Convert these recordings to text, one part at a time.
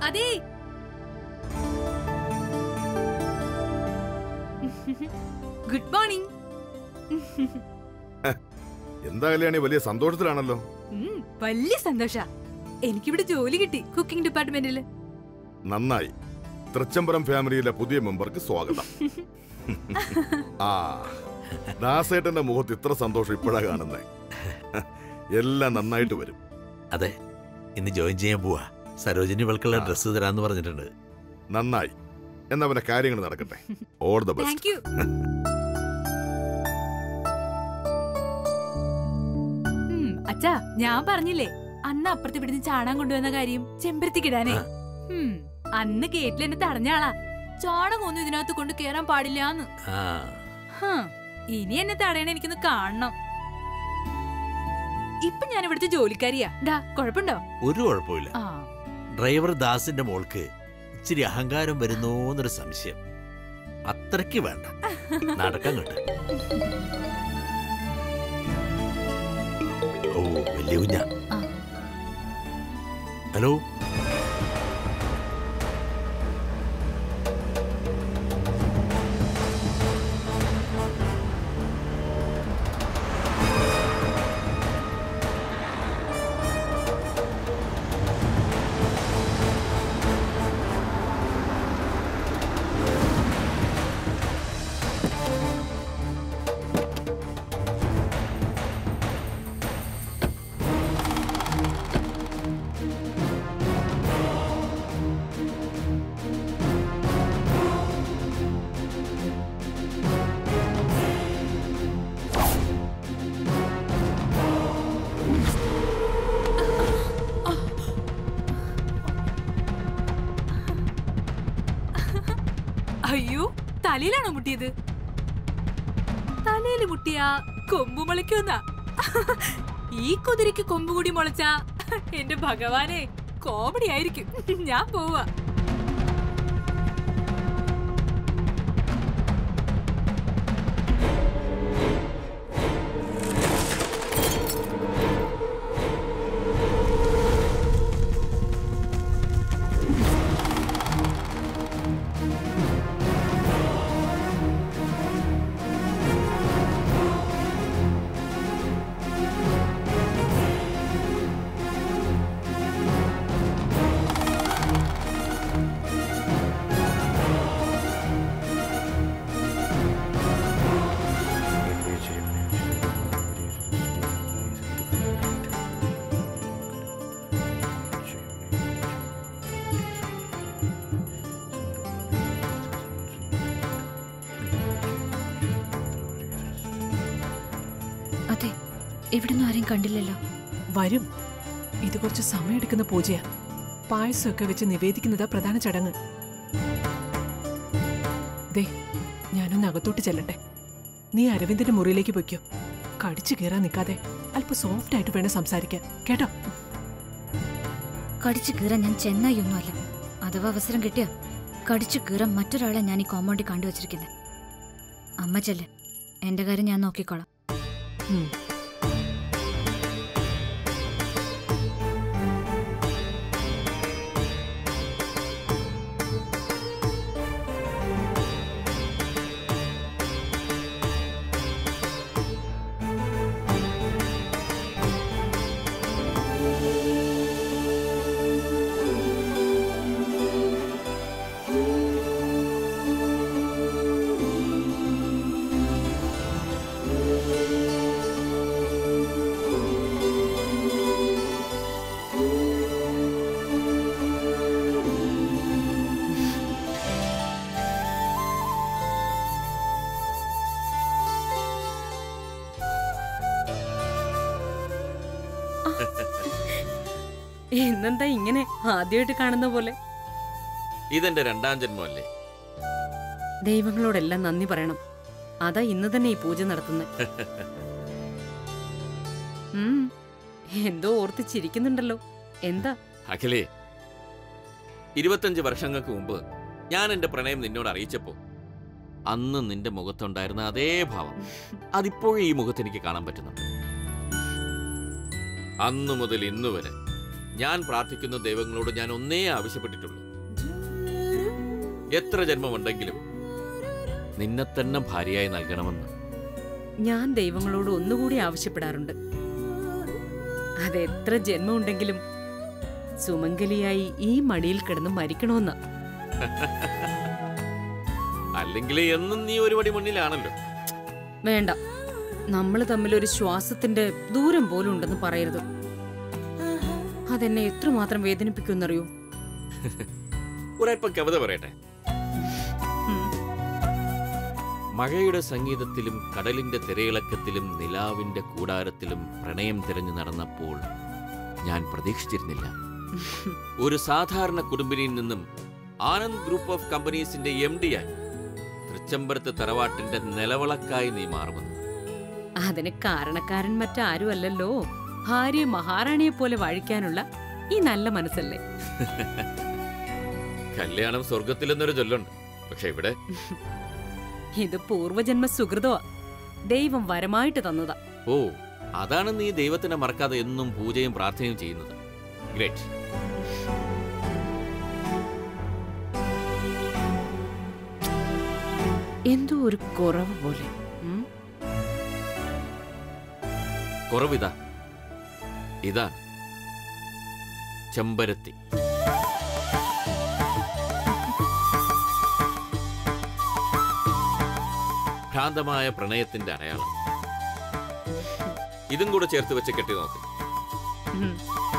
ആദി good morning എന്താ കല്യാണി വലിയ സന്തോഷത്തിലാണല്ലോ ഉം, വലിയ സന്തോഷ എനിക്കിവിടെ ജോലി കിട്ടി കുക്കിംഗ് ഡിപ്പാർട്ട്മെന്റില് നന്നായി തൃച്ചംബരം ഫാമിലിയിലെ പുതിയ മെമ്പർക്ക് സ്വാഗതം ആ ദാസേട്ടന്റെ മുഖത്ത് ഇത്ര സന്തോഷം ഇപ്പോഴാ കാണുന്നേ എല്ലാം നന്നായിട്ട് വരും അതെ ഇന്ന് ജോയിൻ ചെയ്യാൻ പോവാ സരോജിനി ഇവൾക്കുള്ള ആ. ഡ്രസ്സ് തരാന്ന് പറഞ്ഞിട്ടുണ്ട് നന്നായി എന്നാ പിന്നെ കാര്യങ്ങൾ നടക്കട്ടെ all the best thank you ഉം, അച്ഛാ ഞാൻ പറഞ്ഞില്ലേ അന്ന് അപ്പുറത്ത് ഇവിടുന്ന് ചാണാൻ കൊണ്ടുവന്ന കാര്യം ചെമ്പരത്തിക്കിടാനേ ആ. ഉം, അന്ന് ഗേറ്റിൽ എന്നെ തടഞ്ഞ ആളാ ചാണകം ഒന്നും ഇതിനകത്ത് കൊണ്ട് കേറാൻ പാടില്ലാന്ന് ആ ഹും, ഇനി എന്നെ തടയണ എനിക്കൊന്ന് കാണണം ഇപ്പൊ ഞാൻ ഇവിടുത്തെ ജോലിക്കാരിയാ ഡാ കുഴപ്പമുണ്ടോ ഒരു കുഴപ്പമില്ല ആ ഡ്രൈവർ ദാസിന്റെ മോൾക്ക് ഇച്ചിരി അഹങ്കാരം വരുന്നോ എന്നൊരു സംശയം അത്രയ്ക്ക് വേണ്ട നടക്കാൻ കേട്ട് ഓ വലിയ കുഞ്ഞ ആ. ഹലോ അയ്യോ തലയിലാണോ മുട്ടിയത് തലയിൽ മുട്ടിയ കൊമ്പ് മുളയ്ക്കുന്ന ഈ കുതിരയ്ക്ക് കൊമ്പ് കൂടി മുളച്ച എന്റെ ഭഗവാനെ കോമഡി ആയിരിക്കും ഞാൻ പോവാ അതെ ഇവിടുന്ന് ആരെയും കണ്ടില്ലല്ലോ വരും ഇത് കുറച്ച് സമയമെടുക്കുന്ന പൂജയാ പായസമൊക്കെ വെച്ച് നിവേദിക്കുന്നതാ പ്രധാന ചടങ്ങ് ദേ ഞാനൊന്ന് അകത്തോട്ട് ചെല്ലട്ടെ നീ അരവിന്ദന്റെ മുറിയിലേക്ക് പൊയ്ക്കോ കടിച്ചു കയറാൻ നിൽക്കാതെ അല്പം സോഫ്റ്റ് ആയിട്ട് വേണം സംസാരിക്കാൻ കേട്ടോ കടിച്ചു കീറാൻ ഞാൻ ചെന്നായൊന്നുമല്ല അഥവാ അവസരം കിട്ടിയ കടിച്ചു കീറാൻ മറ്റൊരാളെ ഞാൻ ഈ കോമ്പൗണ്ടിൽ കണ്ടുവച്ചിരിക്കുന്നത് അമ്മ ചെല്ല് എന്റെ കാര്യം ഞാൻ നോക്കിക്കോളാം ഉം. ഇന്നെന്താ ഇങ്ങനെ ആദ്യമായിട്ട് കാണുന്ന പോലെ ഇതെന്റെ രണ്ടാം ജന്മമല്ലേ ദൈവങ്ങളോടെല്ലാം നന്ദി പറയണം അതാ ഇന്ന് തന്നെ ഈ പൂജ നടത്തുന്നത് ഉം, എന്തോ ഓർത്ത് ചിരിക്കുന്നുണ്ടല്ലോ എന്താ അഖിലേ ഇരുപത്തഞ്ച് വർഷങ്ങൾക്ക് മുമ്പ് ഞാൻ എന്റെ പ്രണയം നിന്നോട് അറിയിച്ചപ്പോ അന്ന് നിന്റെ മുഖത്തുണ്ടായിരുന്ന അതേ ഭാവം അതിപ്പോഴും ഈ മുഖത്ത് എനിക്ക് കാണാൻ പറ്റുന്നുണ്ട് അന്നു മുതൽ ഇന്നു വരെ ഞാൻ പ്രാർത്ഥിക്കുന്ന ദൈവങ്ങളോട് ഞാൻ ഒന്നേ ആവശ്യപ്പെട്ടിട്ടുള്ളൂ എത്ര ജന്മമുണ്ടെങ്കിലും നിന്നെ തന്നെ ഭാര്യയായി നൽകണമെന്ന് ഞാൻ ദൈവങ്ങളോട് ഒന്നുകൂടി ആവശ്യപ്പെടാറുണ്ട് അതെത്ര ജന്മമുണ്ടെങ്കിലും സുമംഗലിയായി ഈ മടിയിൽ കിടന്ന് മരിക്കണമെന്ന് അല്ലെങ്കിൽ എന്നും നീ ഒരു പടി മുന്നിലാണല്ലോ വേണ്ട നമ്മൾ തമ്മിൽ ഒരു ശ്വാസത്തിന്റെ ദൂരം പോലും ഉണ്ടെന്ന് പറയരുത് അതെന്നെ എത്രമാത്രം വേദനിപ്പിക്കുമെന്നറിയോ ഒരൽപ്പം കവിത പറയട്ടെ ഉം. മഴയുടെ സംഗീതത്തിലും കടലിന്റെ തിരയിളക്കത്തിലും നിലാവിന്റെ കൂടാരത്തിലും പ്രണയം തിരഞ്ഞു നടന്നപ്പോൾ ഞാൻ പ്രതീക്ഷിച്ചിരുന്നില്ല ഒരു സാധാരണ കുടുംബിനിയിൽ നിന്നും ആനന്ദ് ഗ്രൂപ്പ് ഓഫ് കമ്പനീസിന്റെ എം ആയി തൃച്ചംബരത്ത് തറവാട്ടിന്റെ നിലവിളക്കായി നീ മാറുമെന്ന് അതിന് കാരണക്കാരൻ മറ്റാരും അല്ലല്ലോ ഭാര്യ മഹാറാണിയെ പോലെ വാഴിക്കാനുള്ള ഈ നല്ല മനസ്സല്ലേ കല്യാണം സ്വർഗത്തിലെന്നൊരു ചൊല്ലുണ്ട് പക്ഷെ ഇവിടെ ഇത് പൂർവജന്മ സുഹൃതമാ ദൈവം വരമായിട്ട് തന്നതാ ഓ അതാണ് നീ ദൈവത്തിനെ മറക്കാതെ എന്നും പൂജയും പ്രാർത്ഥനയും ചെയ്യുന്നത് ഗ്രേറ്റ് എന്തോ ഒരു കുറവ് പോലെ ഉം? കുറവിതാ ഇതാ ചെമ്പരത്തി ഭ്രാന്തമായ പ്രണയത്തിന്റെ അടയാളം ഇതും കൂടെ ചേർത്ത് വെച്ച് കെട്ടി നോക്ക് ഉം.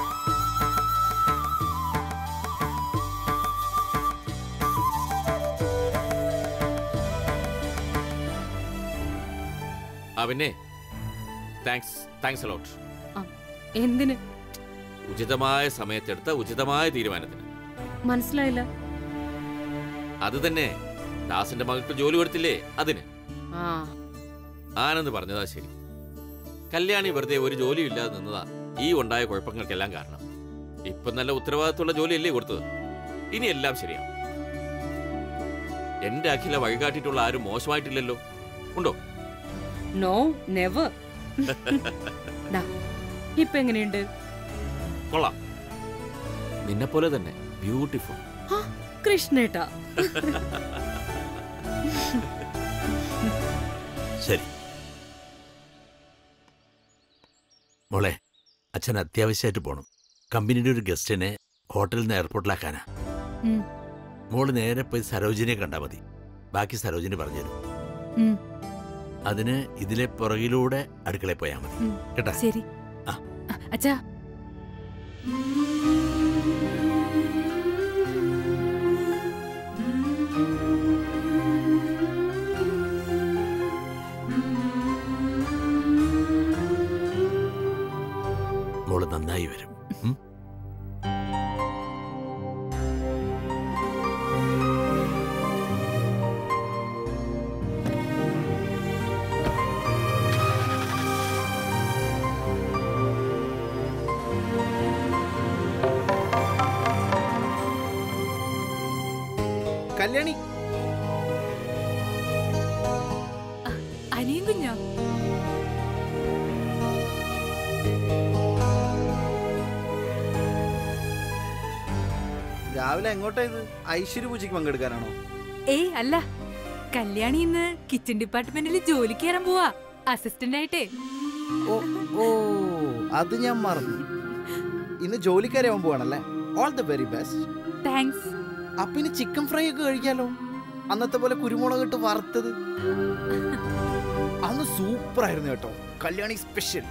ആ പിന്നെ താങ്ക്സ് താങ്ക്സ് അലോട്ട് എന്തിന് ഉചിതമായ സമയത്തെടുത്ത ഉചിതമായ തീരുമാനത്തിന് മനസ്സിലായില്ല അത് തന്നെ ദാസിന്റെ മകൾക്ക് ജോലി കൊടുത്തില്ലേ അതിന് ആ ആനന്ദ് പറഞ്ഞതാ ശരി കല്യാണി വെറുതെ ഒരു ജോലിയും ഇല്ലാതെ നിന്നതാ ഈ ഉണ്ടായ കുഴപ്പങ്ങൾക്കെല്ലാം കാരണം ഇപ്പൊ നല്ല ഉത്തരവാദിത്തമുള്ള ജോലിയല്ലേ കൊടുത്തത് ഇനി എല്ലാം ശരിയാവും എന്റെ അഖില വഴികാട്ടിയിട്ടുള്ള ആരും മോശമായിട്ടില്ലല്ലോ ഉണ്ടോ നോ നെവർ ഇപ്പൊ എങ്ങനെയുണ്ട് കൊള്ളാം നിന്നെ പോലെ തന്നെ ബ്യൂട്ടിഫുൾ ആ, കൃഷ്ണേട്ടാ ശരി മോളെ അച്ഛൻ അത്യാവശ്യമായിട്ട് പോണം കമ്പനിയുടെ ഒരു ഗസ്റ്റിനെ ഹോട്ടലിൽ നിന്ന് എയർപോർട്ടിലാക്കാനാ ഉം. മോള് നേരെ പോയി സരോജിനിയെ കണ്ടാൽ മതി ബാക്കി സരോജിനി പറഞ്ഞുതരും ഉം. അതിന് ഇതിലെ പുറകിലൂടെ അടുക്കളയിൽ പോയാൽ മതി ഉം. കേട്ടാ ശരി ആ. അച്ഛാ മോള് നന്നായി വരും ഉം? കല്യാണി അനിയും കുഞ്ഞോ രാവിലെ എങ്ങോട്ടാ ഇത് ഐശ്വര്യ പൂജയ്ക്ക് പങ്കെടുക്കാനാണോ ഏയ് അല്ല കല്യാണി ഇന്ന് കിച്ചൺ ഡിപ്പാർട്ട്മെന്റിൽ ജോലിക്ക് കയറാൻ പോവാ അസിസ്റ്റന്റ് ആയിട്ടേ ഓ ഓ അത് ഞാൻ മറന്നു ഇന്ന് ജോലിക്കാരാവാൻ പോവാണല്ലേ all the very best thanks അപ്പൊ ഇനി ചിക്കൻ ഫ്രൈ ഒക്കെ കഴിക്കാലോ അന്നത്തെ പോലെ കുരുമുളക് ഇട്ട് വറുത്തത് അന്ന് സൂപ്പർ ആയിരുന്നു കേട്ടോ കല്യാണി സ്പെഷ്യൽ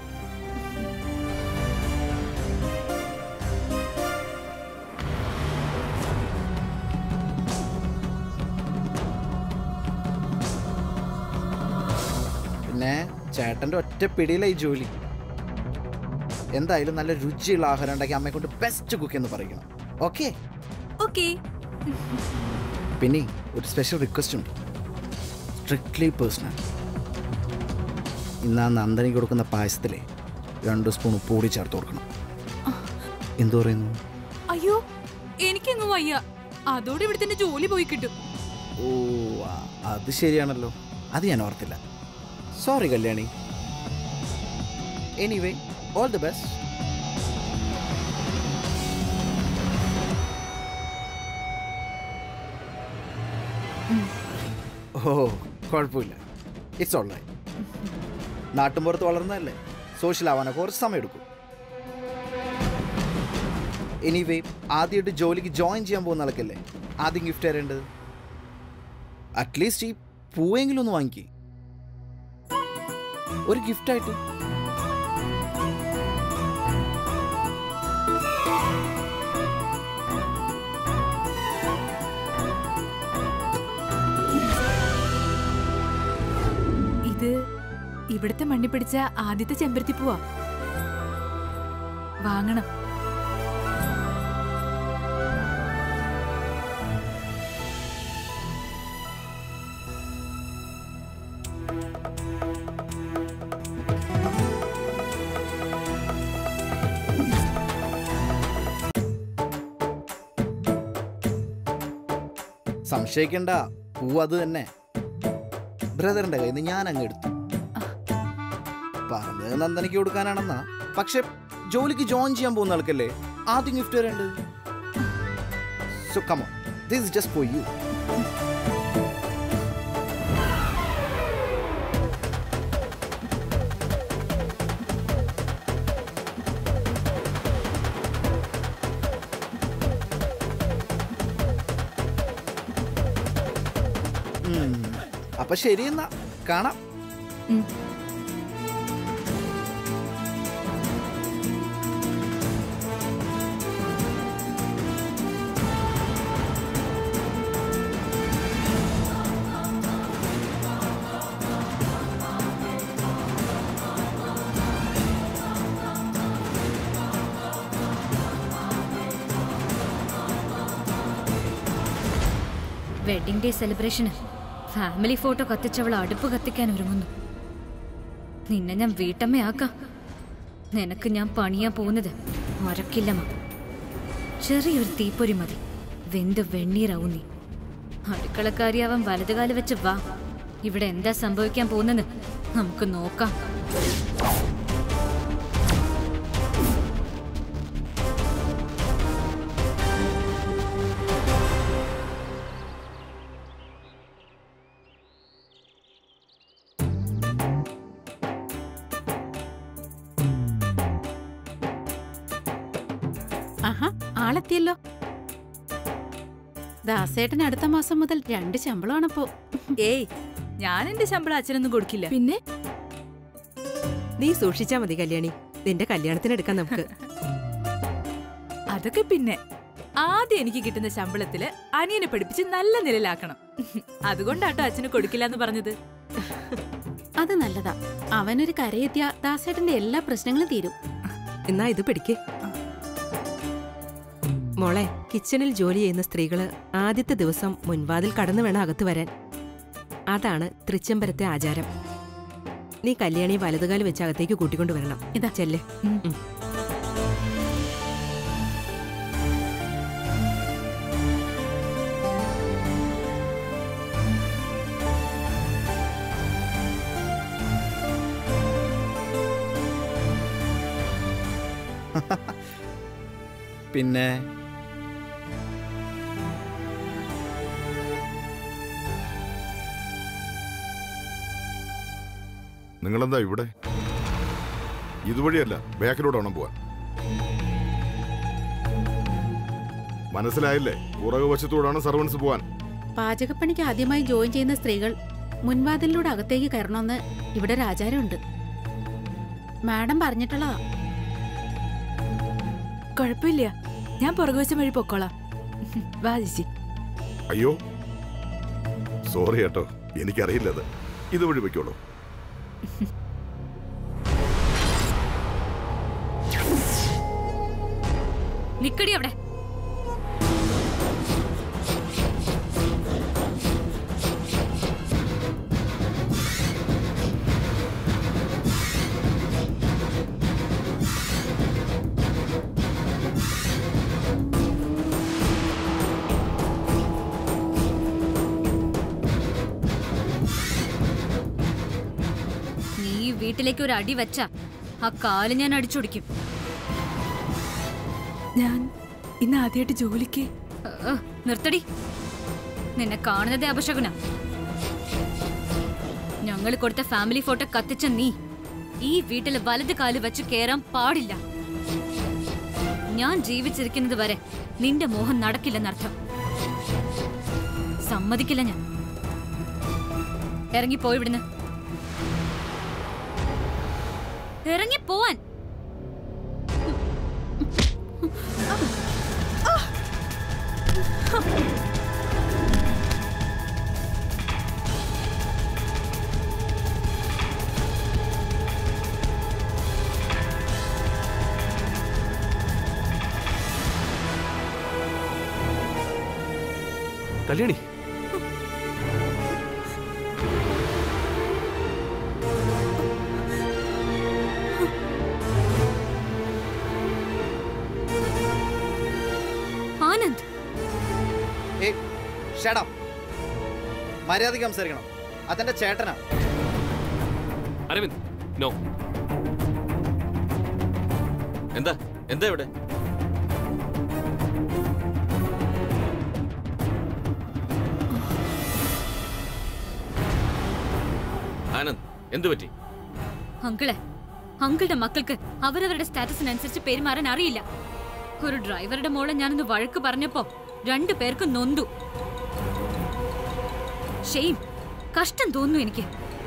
പിന്നെ ചേട്ടന്റെ ഒറ്റ പിടിയിലായി ജോലി എന്തായാലും നല്ല രുചിയുള്ള ആഹാരം ഉണ്ടാക്കി അമ്മയെ കൊണ്ട് ബെസ്റ്റ് കുക്ക് എന്ന് പറയണം ഓക്കെ ഓക്കേ പിന്നെ ഒരു സ്പെഷ്യൽ റിക്വസ്റ്റ് ഉണ്ട് സ്ട്രിക്ട്ലി പേഴ്സണൽ ഇന്ന് ആ നന്ദനി കൊടുക്കുന്ന പായസത്തിലെ രണ്ട് സ്പൂൺ ഉപ്പ് കൂടി ചേർത്ത് കൊടുക്കണം എന്തു പറയുന്നു അയ്യോ എനിക്കങ്ങ് വയ്യ അതോടെ ഇവിടെ തന്നെ ജോലി പോയി കിട്ടും ഓ ആ, അത് ശരിയാണല്ലോ അത് ഞാൻ ഓർത്തില്ല sorry Kalyani anyway all the best ഓ കുഴപ്പമില്ല ഇറ്റ്സ് ഓൾ റൈറ്റ് നാട്ടുമ്പുറത്ത് വളർന്നതല്ലേ സോഷ്യൽ ആവാനൊക്കെ കുറച്ച് സമയം എടുക്കും എനിവേ ആദ്യമായിട്ട് ജോലിക്ക് ജോയിൻ ചെയ്യാൻ പോകുന്ന ആൾക്കല്ലേ ആദ്യം ഗിഫ്റ്റ് തരേണ്ടത് അറ്റ്ലീസ്റ്റ് ഈ പൂവെങ്കിലും ഒന്ന് വാങ്ങിക്കേ ഒരു ഗിഫ്റ്റായിട്ട് ഇത് ഇവിടുത്തെ മണ്ണി പിടിച്ച ആദ്യത്തെ ചെമ്പരത്തി പൂവാ വാങ്ങണം സംശയിക്കണ്ട പൂ അത് തന്നെ ബ്രദറിന്റെ കയ്യിൽ നിന്ന് ഞാൻ അങ്ങ് എടുത്തു പറഞ്ഞത് നന്ദനയ്ക്ക് കൊടുക്കാനാണെന്നാ പക്ഷെ ജോലിക്ക് ജോയിൻ ചെയ്യാൻ പോകുന്ന ആൾക്കല്ലേ ആദ്യം ഗിഫ്റ്റ് തരേണ്ടത് so come on this just for you അപ്പൊ ശരി എന്നാ കാണാം വെഡിങ് ഡേ സെലിബ്രേഷന് ഫാമിലി ഫോട്ടോ കത്തിച്ചവൾ അടുപ്പ് കത്തിക്കാൻ ഒരുങ്ങുന്നു നിന്നെ ഞാൻ വീട്ടമ്മയാക്കാം നിനക്ക് ഞാൻ പണിയാൻ പോകുന്നത് മറക്കില്ലമ്മ ചെറിയൊരു തീപ്പൊരി മതി വെന്ത് വെണ്ണീറാവും നീ അടുക്കളക്കാരിയാവാൻ വലതുകാല് വെച്ച് വാ ഇവിടെ എന്താ സംഭവിക്കാൻ പോകുന്നെന്ന് നമുക്ക് നോക്കാം ആഹാ ആളെത്തിയല്ലോ ദാസേട്ടൻ അടുത്ത മാസം മുതൽ രണ്ട് ശമ്പളമാണപ്പോ ഏയ് ഞാൻ എന്റെ ശമ്പളം അച്ഛനൊന്നും കൊടുക്കില്ല പിന്നെ നീ സൂക്ഷിച്ചാ മതി കല്യാണി നിന്റെ കല്യാണത്തിന് എടുക്കാം നമുക്ക് അതൊക്കെ പിന്നെ ആദ്യം എനിക്ക് കിട്ടുന്ന ശമ്പളത്തില് അനിയനെ പഠിപ്പിച്ച് നല്ല നിലയിലാക്കണം അതുകൊണ്ടാട്ടോ അച്ഛന് കൊടുക്കില്ല എന്ന് പറഞ്ഞത് അത് നല്ലതാ അവനൊരു കരയെത്തിയ ദാസേട്ടന്റെ എല്ലാ പ്രശ്നങ്ങളും തീരും എന്നാ ഇത് പിടിക്ക് മോളെ കിച്ചണിൽ ജോലി ചെയ്യുന്ന സ്ത്രീകള് ആദ്യത്തെ ദിവസം മുൻവാതിൽ കടന്നു വേണം അകത്ത് വരാൻ അതാണ് തൃച്ചംബരത്തെ ആചാരം നീ കല്യാണി വലതുകാല് വെച്ച് അകത്തേക്ക് കൂട്ടിക്കൊണ്ടു വരണം ഇതാ. ചെല്ലേ ഉം. പിന്നെ നിങ്ങളെന്താ ഇവിടെ ഇതുവഴിയല്ല ബാക്കിലൂടെ വേണം പോവാൻ മനസ്സിലായില്ലേ പുറകു വശത്തൂടാണ് സർവൻസ് പോവാൻ പാചകപ്പണിക്ക് ആദ്യമായി ജോയിൻ ചെയ്യുന്ന സ്ത്രീകൾ മുൻവാതിലിലൂടെ അകത്തേക്ക് കയറണമെന്ന് ഇവിടെ ഒരു ആചാരമുണ്ട് മാഡം പറഞ്ഞിട്ടുള്ളതാ കുഴപ്പമില്ല ഞാൻ പുറകുവശം വഴി പൊക്കോളാം വാ ചേച്ചി അയ്യോ സോറി കേട്ടോ എനിക്കറിയില്ല അത് ഇതുവഴി വയ്ക്കോളൂ നിക്കടി അവിടെ നീ ഈ വീട്ടിലേക്ക് ഒരു അടി വെച്ച ആ കാല് ഞാൻ അടിച്ചൊടിക്കും ഞാൻ ഇന്ന് ആദ്യമായിട്ട് ജോലിക്ക് ഏ, നിർത്തടി നിന്നെ കാണുന്നതേ അപശകുന ഞങ്ങൾ കൊടുത്ത ഫാമിലി ഫോട്ടോ കത്തിച്ച നീ ഈ വീട്ടില് വലത് കാല് വെച്ച് കേറാൻ പാടില്ല ഞാൻ ജീവിച്ചിരിക്കുന്നത് വരെ നിന്റെ മോഹം നടക്കില്ലെന്നർത്ഥം സമ്മതിക്കില്ല ഞാൻ ഇറങ്ങിപ്പോയി ഇവിടുന്ന് ഇറങ്ങിപ്പോവാൻ കല്യാണി ആനന്ദ് ഏ ഷടം മര്യാദയ്ക്ക് സംസാരിക്കണം അതെന്റെ ചേട്ടനാ അരവിന്ദ് നോ എന്താ എന്താ ഇവിടെ ആനന്ദ് എന്തു പറ്റി അങ്കിളെ അങ്കിളുടെ മക്കൾക്ക് അവരവരുടെ സ്റ്റാറ്റസിനനുസരിച്ച് പെരുമാറാൻ അറിയില്ല ഒരു ഡ്രൈവറുടെ മോളെ ഞാനൊന്ന് വഴക്ക് പറഞ്ഞപ്പോ രണ്ടു പേർക്ക് നൊന്തു ഷെയിം കഷ്ടം തോന്നുന്നു എനിക്ക്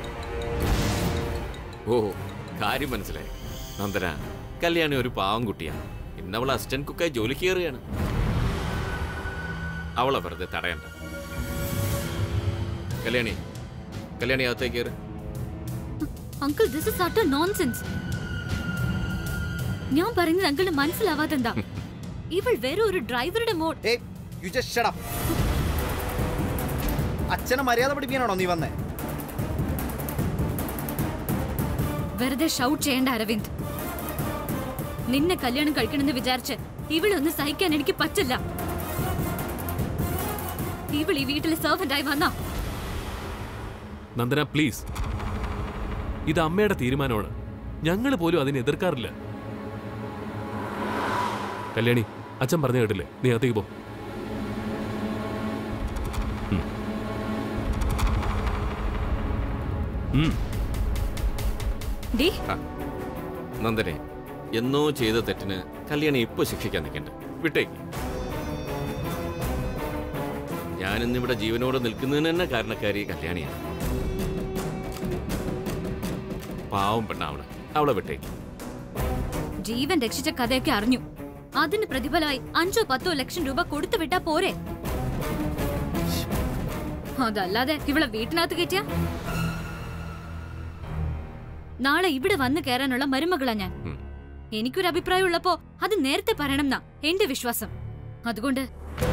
ഓ കാര്യം മനസ്സിലായി നന്ദന കല്യാണി ഒരു പാവം കുട്ടിയാണ് ഇന്ന് അവൾ അസിസ്റ്റന്റ് കുക്കായി ജോലിക്ക് കയറുകയാണ് അവളെ വെറുതെ തടയണ്ട കല്യാണി കല്യാണി അകത്തേക്ക് കയറി uncle this is utter nonsense ഞാൻ പറയുന്നത് അങ്കിളിന് മനസ്സിലാവാതെന്താ ഇവൾ വെറും ഒരു ഡ്രൈവറുടെ മോൾ ഏ യു ജസ്റ്റ് ഷടം അച്ഛനെ മര്യാദ പഠിപ്പിക്കാനാണോ നീ വന്നേ വെറുതെ ഷൗട്ട് ചെയ്യേണ്ട അരവിന്ദ് നിന്നെ കല്യാണം കഴിക്കണമെന്ന് വിചാരിച്ച് ഇവളൊന്ന് സഹിക്കാൻ എനിക്ക് പറ്റില്ല ഇവൾ ഈ വീട്ടിലെ സെർവന്റായി വന്നാ നന്ദന പ്ലീസ് ഇത് അമ്മയുടെ തീരുമാനമാണ് ഞങ്ങൾ പോലും അതിനെ എതിർക്കാറില്ല കല്യാണി അച്ഛൻ പറഞ്ഞു കേട്ടില്ലേ നീ അകത്തേക്ക് പോ ഉം. ഉം. ഡീ നന്ദനെ എന്നോ ചെയ്ത തെറ്റിന് കല്യാണി ഇപ്പൊ ശിക്ഷിക്കാൻ നിൽക്കണ്ട വിട്ടേക്ക് ഞാനിന്നിവിടെ ജീവനോടെ നിൽക്കുന്നതിന് തന്നെ കാരണക്കാരി കല്യാണിയാണ് പാവം പെണ്ണാവള് അവളെ വിട്ടേക്ക് ജീവൻ രക്ഷിച്ച കഥയൊക്കെ അറിഞ്ഞു അതിന് പ്രതിഫലമായി അഞ്ചോ പത്തോ ലക്ഷം രൂപ കൊടുത്തു വിട്ടാ പോരെ അതല്ലാതെ ഇവളെ വീട്ടിനകത്ത് കയറ്റിയ നാളെ ഇവിടെ വന്നു കയറാനുള്ള മരുമകളാ ഞാൻ ഉം. എനിക്കൊരു അഭിപ്രായം ഉള്ളപ്പോ അത് നേരത്തെ പറയണം എന്നാ എന്റെ വിശ്വാസം അതുകൊണ്ട്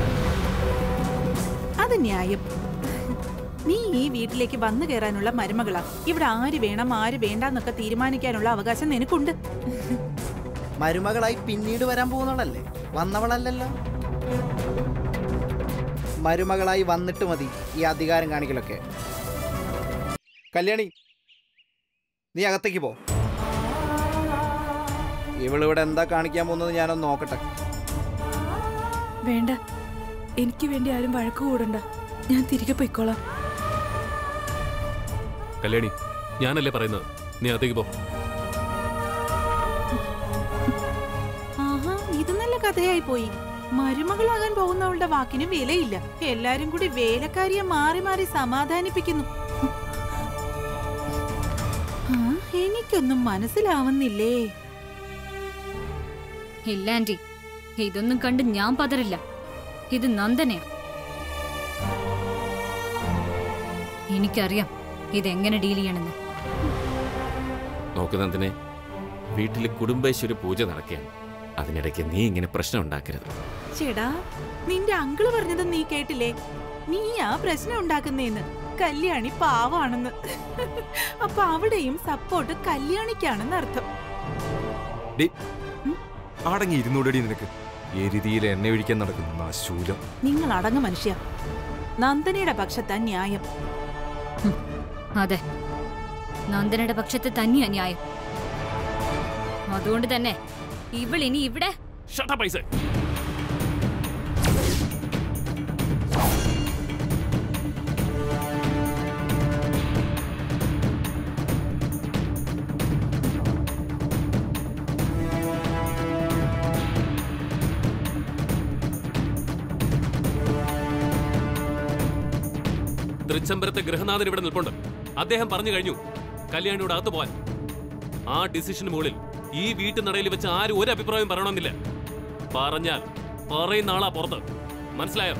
അത് ന്യായം നീ ഈ വീട്ടിലേക്ക് വന്നു കയറാനുള്ള മരുമകളാ ഇവിടെ ആര് വേണം ആര് വേണ്ടെന്നൊക്കെ തീരുമാനിക്കാനുള്ള അവകാശം നിനക്കുണ്ട് മരുമകളായി പിന്നീട് വരാൻ പോകുന്നവളല്ലേ വന്നവളല്ലല്ലോ മരുമകളായി വന്നിട്ട് മതി ഈ അധികാരം കാണിക്കലൊക്കെ കല്യാണി നീ അകത്തേക്ക് പോ ഇവളിവിടെ എന്താ കാണിക്കാൻ പോകുന്നത് ഞാനൊന്ന് നോക്കട്ടെ വേണ്ട എനിക്ക് വേണ്ടി ആരും വഴക്ക് കൂടണ്ട ഞാൻ തിരികെ പോയിക്കോളാം കല്യാണി ഞാനല്ലേ പറയുന്നത് നീ അകത്തേക്ക് പോ ആഹാ ഇത് നല്ല കഥയായി പോയി മരുമകളാകാൻ പോകുന്നവളുടെ വാക്കിന് വിലയില്ല എല്ലാരും കൂടി വേലക്കാരിയെ മാറി മാറി സമാധാനിപ്പിക്കുന്നു ആ, എനിക്കൊന്നും മനസ്സിലാവുന്നില്ലേ ഇല്ല ആന്റി ഇതൊന്നും കണ്ട് ഞാൻ പതറില്ല ഇത് നന്ദനയാ എനിക്കറിയാം ഇതെങ്ങനെ ഡീൽ ചെയ്യണമെന്ന് നോക്ക് നന്ദനെ വീട്ടിൽ കുടുംബേശ്വരി പൂജ നടക്കുകയാണ് അതിനിടയ്ക്ക് നീ ഇങ്ങനെ പ്രശ്നം ഉണ്ടാക്കരുത് ചേടാ നിന്റെ അങ്കിള് പറഞ്ഞത് നീ കേട്ടില്ലേ നീ ആ പ്രശ്നം ഉണ്ടാക്കുന്നേന്ന് കല്യാണി പാവാണെന്ന് അപ്പൊ അവിടെയും സപ്പോർട്ട് കല്യാണിക്കാണെന്ന് അർത്ഥം അടങ്ങി ഇരുന്നൂടടി നിനക്ക് എരുതിയിൽ എണ്ണ ഒഴിക്കാൻ നടക്കുന്നു ആ ശൂലം നിങ്ങൾ അടങ്ങ് മനുഷ്യ നന്ദനയുടെ പക്ഷത്താ ന്യായം അതെ നന്ദനയുടെ പക്ഷത്ത് തന്നെയാ ന്യായം അതുകൊണ്ട് തന്നെ ഇവൾ ഇനി ഇവിടെ ഷട്ടാ പൈസ തൃച്ചംബരത്തെ ഗൃഹനാഥൻ ഇവിടെ നിൽപ്പുണ്ട് അദ്ദേഹം പറഞ്ഞു കഴിഞ്ഞു കല്യാണിയോട് അകത്ത് പോവാൻ ആ ഡിസിഷന് മുകളിൽ ഈ വീട്ടുനടയിൽ വെച്ച് ആരും ഒരു അഭിപ്രായം പറയണമെന്നില്ല പറഞ്ഞാൽ പറയുന്ന ആളാ പുറത്ത് മനസ്സിലായോ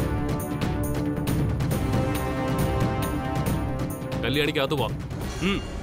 കല്യാണിക്ക് അകത്ത് പോവാം ഉം